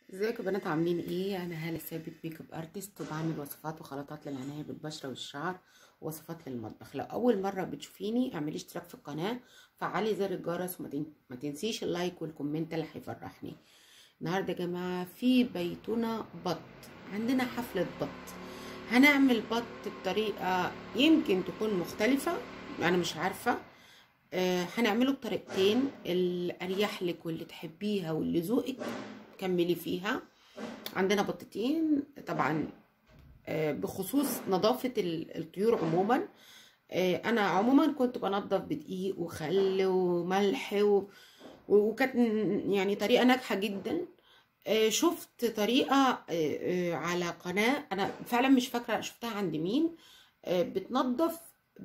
ازيكم يا بنات عاملين ايه انا هاله ثابت ميك اب ارتست وبعمل وصفات وخلطات للعنايه بالبشره والشعر ووصفات للمطبخ لو اول مره بتشوفيني اعملي اشتراك في القناه فعلي زر الجرس وما تن- ما تنسيش اللايك والكومنت اللي هيفرحني النهارده يا جماعه في بيتنا بط عندنا حفله بط هنعمل بط بطريقه يمكن تكون مختلفه انا مش عارفه آه هنعمله بطريقتين الاريح لك واللي تحبيها واللي ذوقك كملي فيها عندنا بطتين طبعا آه بخصوص نظافة ال- الطيور عموما آه انا عموما كنت بنضف بدقيق وخل وملح و... وكانت يعني طريقة ناجحة جدا آه شفت طريقة آه آه على قناة انا فعلا مش فاكرة شفتها عند مين آه بتنضف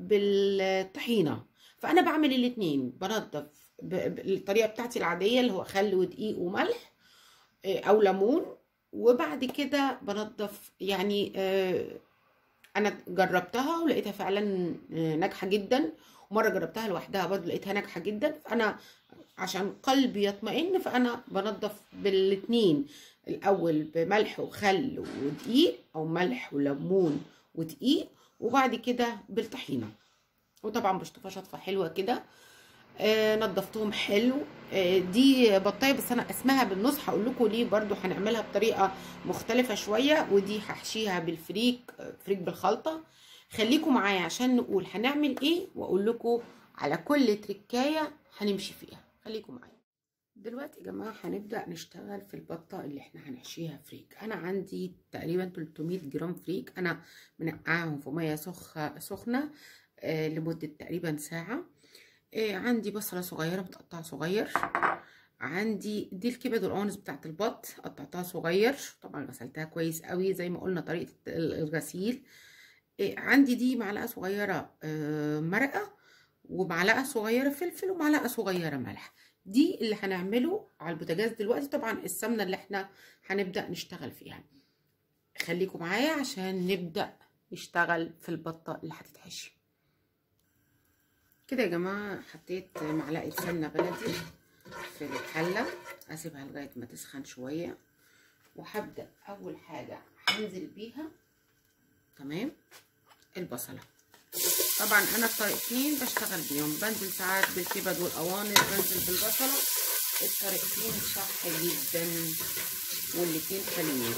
بالطحينة فانا بعمل الاتنين بنضف ب- بالطريقة بتاعتي العادية اللي هو خل ودقيق وملح او ليمون وبعد كده بنضف يعني آه، انا جربتها ولقيتها فعلا آه، ناجحه جدا ومره جربتها لوحدها برضو لقيتها ناجحه جدا فانا عشان قلبي يطمئن فانا بنضف بالاتنين الاول بملح وخل ودقيق او ملح وليمون ودقيق وبعد كده بالطحينه وطبعا بشطفها شطفه حلوه كده آه نضفتهم حلو آه دي بطايه بس انا اسمها بالنص هقول لكم ليه برضو هنعملها بطريقه مختلفه شويه ودي هحشيها بالفريك آه، فريك بالخلطه خليكم معايا عشان نقول هنعمل ايه واقول لكم على كل تركايه هنمشي فيها خليكم معايا دلوقتي يا جماعه هنبدا نشتغل في البطه اللي احنا هنحشيها فريك انا عندي تقريبا 300 جرام فريك انا منقعاهم في ميه سخ سخنه آه لمده تقريبا ساعه إيه عندي بصلة صغيرة متقطعة صغير عندي دي الكبد والقوانص بتاعت البط قطعتها صغير طبعا غسلتها كويس قوي زي ما قلنا طريقة الغسيل إيه عندي دي معلقة صغيرة آه، مرقة ومعلقة صغيرة فلفل ومعلقة صغيرة ملح دي اللي هنعمله على البوتاجاز دلوقتي طبعا السمنة اللي احنا هنبدأ نشتغل فيها خليكم معايا عشان نبدأ نشتغل في البطة اللي هتتحشي كده يا جماعة حطيت معلقة سمنة بلدي في الحلة اسيبها لغاية ما تسخن شوية وهبدأ اول حاجة هنزل بيها تمام البصلة طبعا انا الطريقتين بشتغل بيهم بنزل ساعات بالكبد والقوانص بنزل بالبصلة الطريقتين صح جدا والاتنين حلوين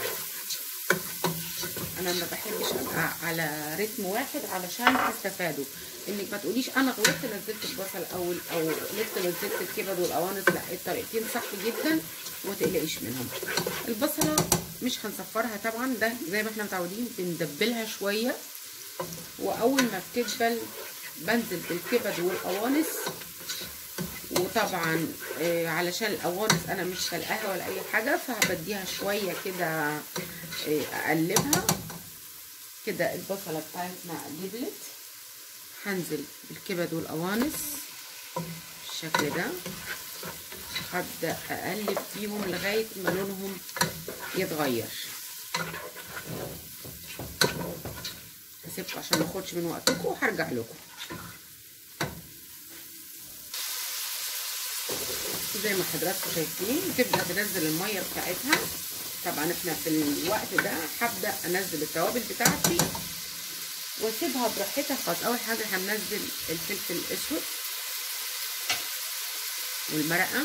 انا ما بحبش ابقى على رتم واحد علشان تستفادوا انك ما تقوليش انا غلطت نزلت البصل اول او غلطت نزلت الكبد والقوانص لا الطريقتين صح جدا وما تقلقيش منهم البصله مش هنصفرها طبعا ده زي ما احنا متعودين بندبلها شويه واول ما بتدبل بنزل بالكبد والقوانص وطبعا آه علشان القوانص انا مش سلقاها ولا اي حاجه فبديها شويه كده آه اقلبها كده البصله بتاعتنا دبلت هنزل بالكبد والقوانص بالشكل ده هبدا اقلب فيهم لغايه ما لونهم يتغير هسيبكم عشان ما اخدش من وقتكم وهرجع لكم زي ما حضراتكم شايفين تبدا تنزل الميه بتاعتها طبعا احنا في الوقت ده هبدا انزل التوابل بتاعتي واسيبها براحتها خالص اول حاجه هننزل الفلفل الاسود والمرقه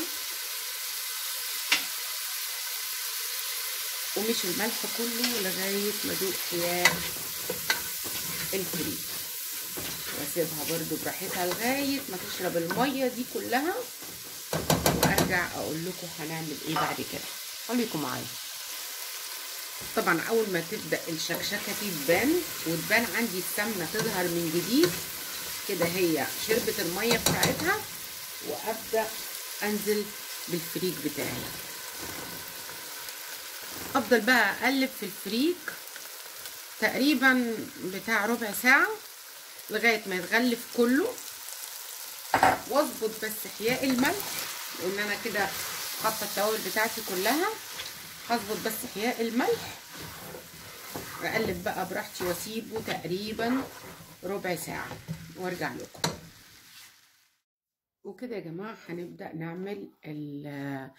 ومش الملح كله لغايه ما ادوق حياه الفريك واسيبها برده براحتها لغايه ما تشرب الميه دي كلها وارجع اقول لكم هنعمل ايه بعد كده خليكم معايا طبعا اول ما تبدا الشكشكه دي تبان وتبان عندي السمنه تظهر من جديد كده هي شربت الميه بتاعتها وابدا انزل بالفريك بتاعي افضل بقى اقلب في الفريك تقريبا بتاع ربع ساعه لغايه ما يتغلف كله واظبط بس احياء الملح لان انا كده حاطه التوابل بتاعتي كلها هظبط بس احياء الملح اقلب بقى براحتي واسيبه تقريبا ربع ساعه وارجع لكم وكده يا جماعه هنبدا نعمل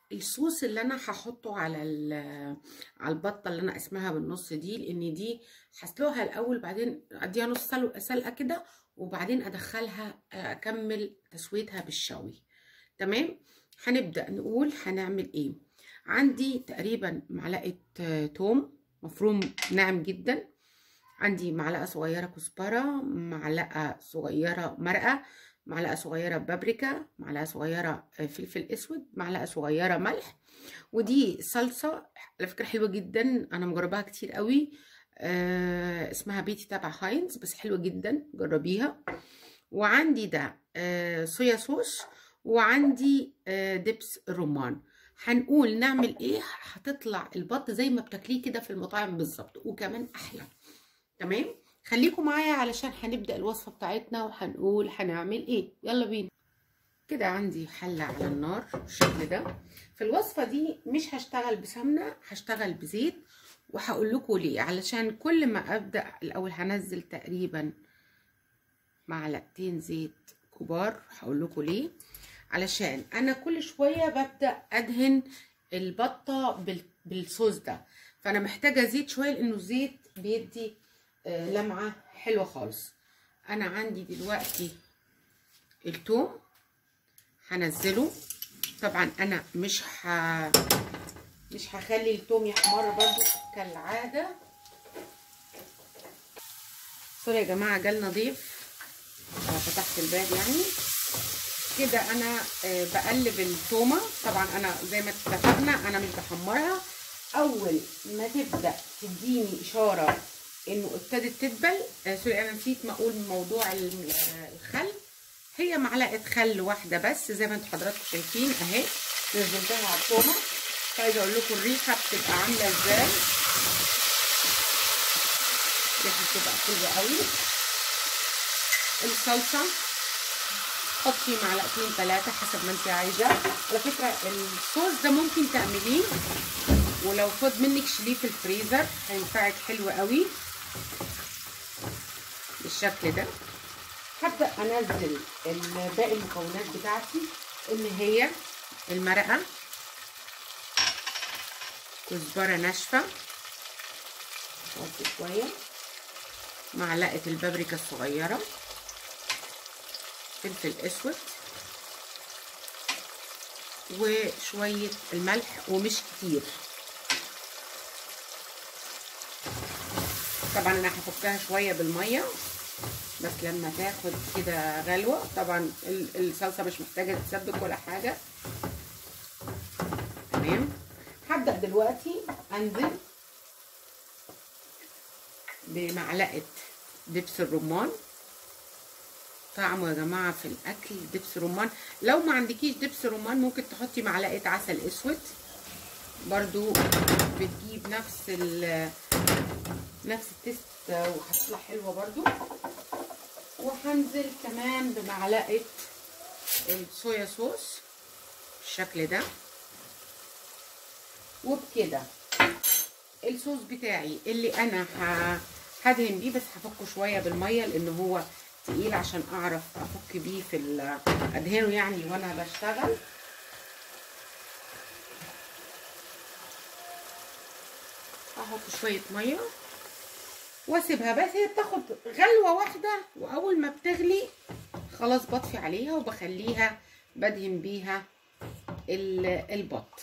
الصوص اللي انا هحطه على على البطه اللي انا قسمها بالنص دي لان دي هسلقها الاول بعدين اديها نص سلقه كده وبعدين ادخلها اكمل تسويتها بالشوي تمام هنبدا نقول هنعمل ايه عندي تقريبا معلقه توم مفروم ناعم جدا عندي معلقه صغيره كزبره معلقه صغيره مرقه معلقه صغيره بابريكا معلقه صغيره فلفل اسود معلقه صغيره ملح ودي صلصه على فكره حلوه جدا انا مجرباها كتير قوي آه اسمها بيتي تبع هاينز بس حلوه جدا جربيها وعندي ده آه صويا صوص وعندي آه دبس الرمان هنقول نعمل ايه هتطلع البط زي ما بتاكليه كده في المطاعم بالظبط وكمان احلى تمام خليكم معايا علشان هنبدا الوصفه بتاعتنا وهنقول هنعمل ايه يلا بينا كده عندي حله على النار بالشكل ده في الوصفه دي مش هشتغل بسمنه هشتغل بزيت وهقول لكم ليه علشان كل ما ابدا الاول هنزل تقريبا معلقتين زيت كبار هقول لكم ليه علشان انا كل شويه ببدا ادهن البطه بالصوص ده فانا محتاجه زيت شويه لانه الزيت بيدي لمعه حلوه خالص انا عندي دلوقتي التوم هنزله طبعا انا مش ه... مش هخلي التوم يحمر برضو كالعاده سوري يا جماعه جالنا ضيف فتحت الباب يعني كده انا بقلب التومه طبعا انا زي ما اتفقنا انا مش بحمرها اول ما تبدا تديني اشاره انه ابتدت تدبل آه سوري انا نسيت ما اقول موضوع الخل هي معلقه خل واحده بس زي ما انتم حضراتكم شايفين اهي نزلتها على التومه عايزه اقول لكم الريحه بتبقى عامله ازاي الريحه بتبقى حلوه قوي الصلصه حطي معلقتين ثلاثه حسب ما انت عايزه على فكره الصوص ده ممكن تعمليه ولو فاض منك شيليه في الفريزر هينفعك حلو قوي بالشكل ده هبدا انزل باقي المكونات بتاعتي اللي هي المرقه كزبره ناشفه احط شويه معلقه البابريكا الصغيره فلفل اسود وشويه الملح ومش كتير طبعا انا هفكها شويه بالميه بس لما تاخد كده غلوه طبعا الصلصه مش محتاجه تتسبك ولا حاجه تمام هبدا دلوقتي انزل بمعلقه دبس الرمان طعمه يا جماعه في الاكل دبس رمان لو ما عندكيش دبس رمان ممكن تحطي معلقه عسل اسود برضو بتجيب نفس ال نفس التست وهتطلع حلوه برضو وهنزل كمان بمعلقه الصويا صوص بالشكل ده وبكده الصوص بتاعي اللي انا هدهن بيه بس هفكه شويه بالميه لان هو تقيل عشان اعرف افك بيه في ادهنه يعني وانا بشتغل هحط شويه ميه واسيبها بس هي بتاخد غلوه واحده واول ما بتغلي خلاص بطفي عليها وبخليها بدهن بيها البط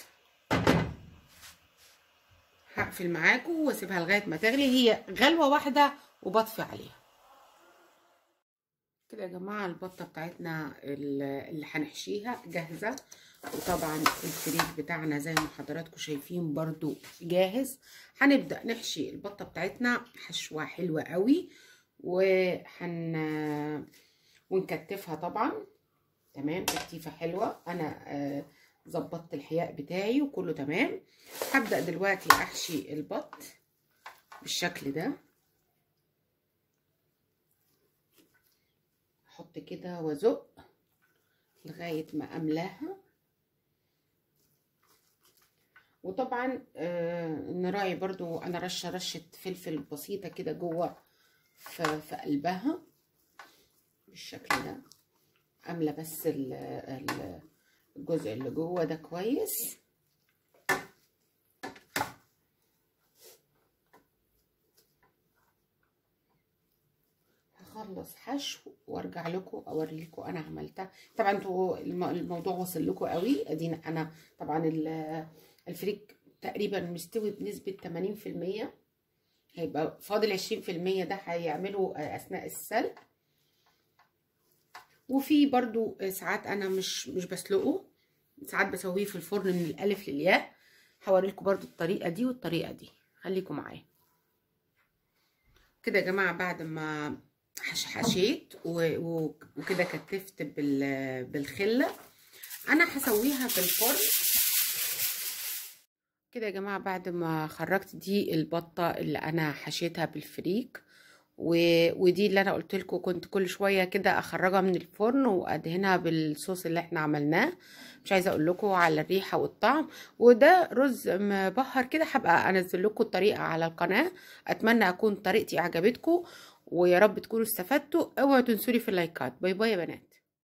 هقفل معاكم واسيبها لغايه ما تغلي هي غلوه واحده وبطفي عليها كده يا جماعه البطه بتاعتنا اللي هنحشيها جاهزه وطبعا الفريك بتاعنا زي ما حضراتكم شايفين برضو جاهز هنبدا نحشي البطه بتاعتنا حشوه حلوه قوي وهن ونكتفها طبعا تمام تكتيفه حلوه انا آه ظبطت الحياء بتاعي وكله تمام هبدا دلوقتي احشي البط بالشكل ده احط كده وازق لغايه ما املاها وطبعا آه نراعي برضو انا رشه رشه فلفل بسيطه كده جوه في, في قلبها بالشكل ده املى بس ال ال الجزء اللي جوه ده كويس اخلص حشو وارجع لكم اوري لكم انا عملتها طبعا انتوا الم- الموضوع وصل لكم قوي ادينا انا طبعا ال- الفريك تقريبا مستوي بنسبه 80% هيبقى فاضل 20% ده هيعمله اثناء السلق وفي برضو ساعات انا مش مش بسلقه ساعات بسويه في الفرن من الالف للياء هوريلكم برضو الطريقه دي والطريقه دي خليكم معايا كده يا جماعه بعد ما حش حشيت و- و- وكده كتفت بال- بالخله انا هسويها في الفرن كده يا جماعه بعد ما خرجت دي البطه اللي انا حشيتها بالفريك و... ودي اللي انا قلت لكم كنت كل شويه كده اخرجها من الفرن وادهنها بالصوص اللي احنا عملناه مش عايزه اقول لكم على الريحه والطعم وده رز مبهر كده هبقى انزل لكم الطريقه على القناه اتمنى اكون طريقتي عجبتكم ويا رب تكونوا استفدتوا اوعوا تنسوني في اللايكات باي باي يا بنات